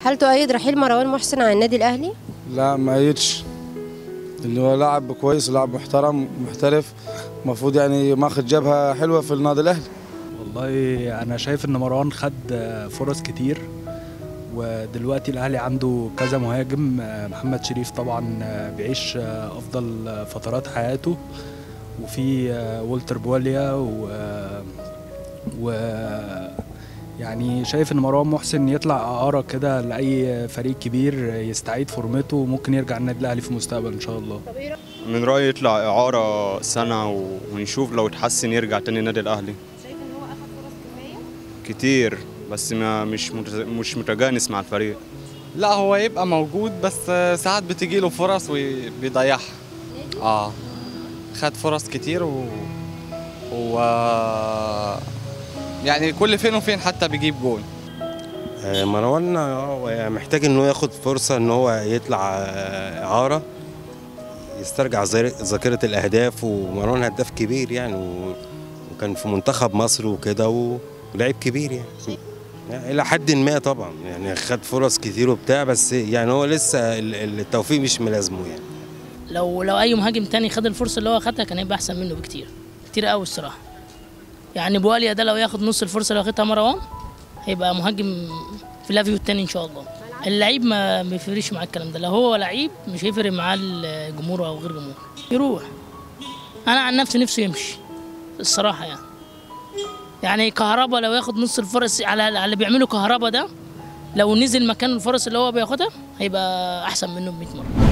هل تؤيد رحيل مروان محسن عن النادي الاهلي لا ما أيدش اللي هو لاعب كويس لاعب محترم محترف المفروض يعني ماخذ جبهه حلوه في النادي الاهلي والله انا شايف ان مروان خد فرص كتير ودلوقتي الاهلي عنده كذا مهاجم محمد شريف طبعا بيعيش افضل فترات حياته وفي والتر بواليا و, و يعني شايف ان مروان محسن يطلع اعاره كده لاي فريق كبير يستعيد فورمته وممكن يرجع النادي الاهلي في المستقبل ان شاء الله من رأيي يطلع إعارة سنة ونشوف لو اتحسن يرجع تاني النادي الأهلي شايف ان هو اخذ فرص كفايه كتير بس ما مش مت- مش متجانس مع الفريق لا هو يبقى موجود بس ساعات بتجي له فرص وبيضيعها اه خد فرص كتير و, و... يعني كل فين وفين حتى بيجيب جول آه، مروان آه، محتاج انه ياخد فرصه ان هو يطلع آه، اعاره يسترجع ذا- ذاكره الاهداف ومروان هداف كبير يعني و- وكان في منتخب مصر وكده و- ولاعب كبير يعني يعني الى حد ما طبعا يعني خد فرص كتير وبتاع بس يعني هو لسه ال- ال- التوفيق مش ملازمه يعني لو لو اي مهاجم تاني خد الفرصه اللي هو خدها كان هيبقى احسن منه بكتير كتير قوي الصراحه يعني بواليا ده لو ياخد نص الفرصه اللي واخدها مروان هيبقى مهاجم في لافيو التاني ان شاء الله اللعيب ما بيفرقش معاه الكلام ده لو هو لعيب مش هيفرق معاه الجمهور او غير جمهور يروح انا عن نفسي نفسه يمشي الصراحه يعني يعني كهربا لو ياخد نص الفرص على على اللي بيعمله كهربا ده لو نزل مكان الفرص اللي هو بياخدها هيبقى احسن منه ب 100 مره